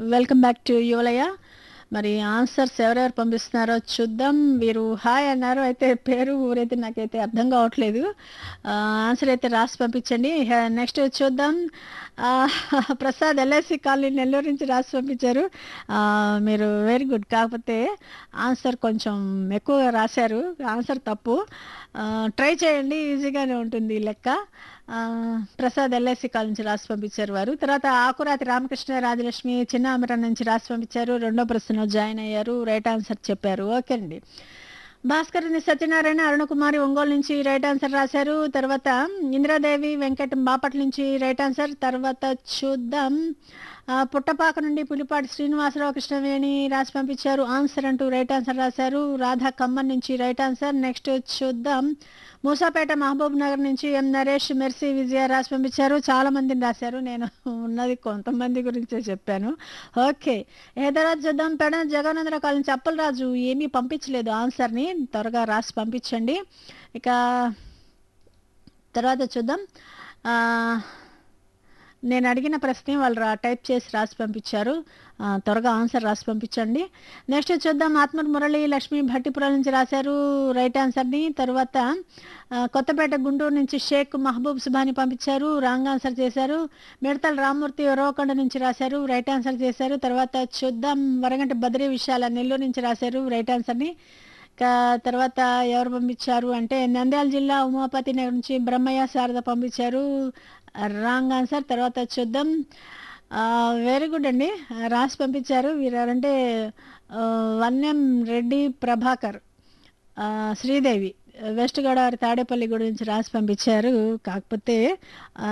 welcome back to యువలయ మరి answers ఎవరెవరు పంపిస్తున్నారో చూద్దాం వీరు హాయ్ అన్నారు అయితే పేరు ఊరైతే నాకైతే అర్థం కావట్లేదు ఆ, ఆన్సర్ అయితే రాసి పంపించండి హ- నెక్స్ట్ చూద్దాం ఆ, ప్రసాద్ ఎల్ఐసి కాలనీ నెల్లూరు నుంచి రాసి పంపించారు ఆ, మీరు వెరీ గుడ్ కాకపోతే ఆన్సర్ కొంచెం ఎక్కువగా రాశారు ఆన్సర్ తప్పు ట్రై చేయండి ఈజీగానే ఉంటుంది ఈ లెక్క ఆ, ప్రసాద్ ఎల్ఐసి కాల్ నుంచి రాసి పంపించారు వారు తర్వాత ఆకురాతి రామకృష్ణ రాజలక్ష్మి చిన్న అమరం నుంచి రాసి పంపించారు రెండో ప్రశ్న జాయిన్ అయ్యారు రైట్ ఆన్సర్ చెప్పారు ఓకే అండి భాస్కరుని సత్యనారాయణ అరుణకుమారి ఒంగోలు నుంచి రైట్ ఆన్సర్ రాశారు తర్వాత ఇంద్రాదేవి వెంకట బాపట్ల నుంచి రైట్ ఆన్సర్ తర్వాత చూద్దాం ఆ, పుట్టపాక నుండి పులిపాటి శ్రీనివాసరావు కృష్ణవేణి రాసి పంపించారు ఆన్సర్ అంటూ రైట్ ఆన్సర్ రాశారు రాధా ఖమ్మం నుంచి రైట్ ఆన్సర్ నెక్స్ట్ చూద్దాం మూసాపేట మహబూబ్ నగర్ నుంచి ఎం నరేష్ మెర్సీ విజయ రాసి పంపించారు చాలా మందిని రాశారు నేను ఉన్నది కొంతమంది గురించే చెప్పాను ఓకే ఏ తర్వాత చూద్దాం పెడ జగనందర కాలం నుంచి అప్పలరాజు ఏమీ పంపించలేదు ఆన్సర్ని త్వరగా రాసి పంపించండి ఇక తర్వాత చూద్దాం ఆ, నేను అడిగిన ప్రశ్న వాళ్ళు రా టైప్ చేసి రాసి పంపించారు ఆ, త్వరగా ఆన్సర్ రాసి పంపించండి నెక్స్ట్ చూద్దాం ఆత్మర్ మురళి లక్ష్మి భట్టిపురం నుంచి రాశారు రైట్ ఆన్సర్ని తర్వాత ఆ, కొత్తపేట గుంటూరు నుంచి షేక్ మహబూబ్ సుబాని పంపించారు రాంగ్ ఆన్సర్ చేశారు మిడతల రామ్మూర్తి ఒరవకొండ నుంచి రాశారు రైట్ ఆన్సర్ చేశారు తర్వాత చూద్దాం వరగంట బద్రీ విశాల నెల్లూరు నుంచి రాశారు రైట్ ఆన్సర్ని ఇంకా తర్వాత ఎవరు పంపించారు అంటే నంద్యాల జిల్లా ఉమాపతి నగర్ నుంచి బ్రహ్మయ్య శారద పంపించారు రాంగ్ ఆన్సర్ తర్వాత చూద్దాం వెరీ గుడ్ అండి రాసి పంపించారు వీరంటే వన్యం రెడ్డి ప్రభాకర్ ఆ, శ్రీదేవి వెస్ట్ గోదావరి తాడేపల్లి గురించి రాసి పంపించారు కాకపోతే ఆ,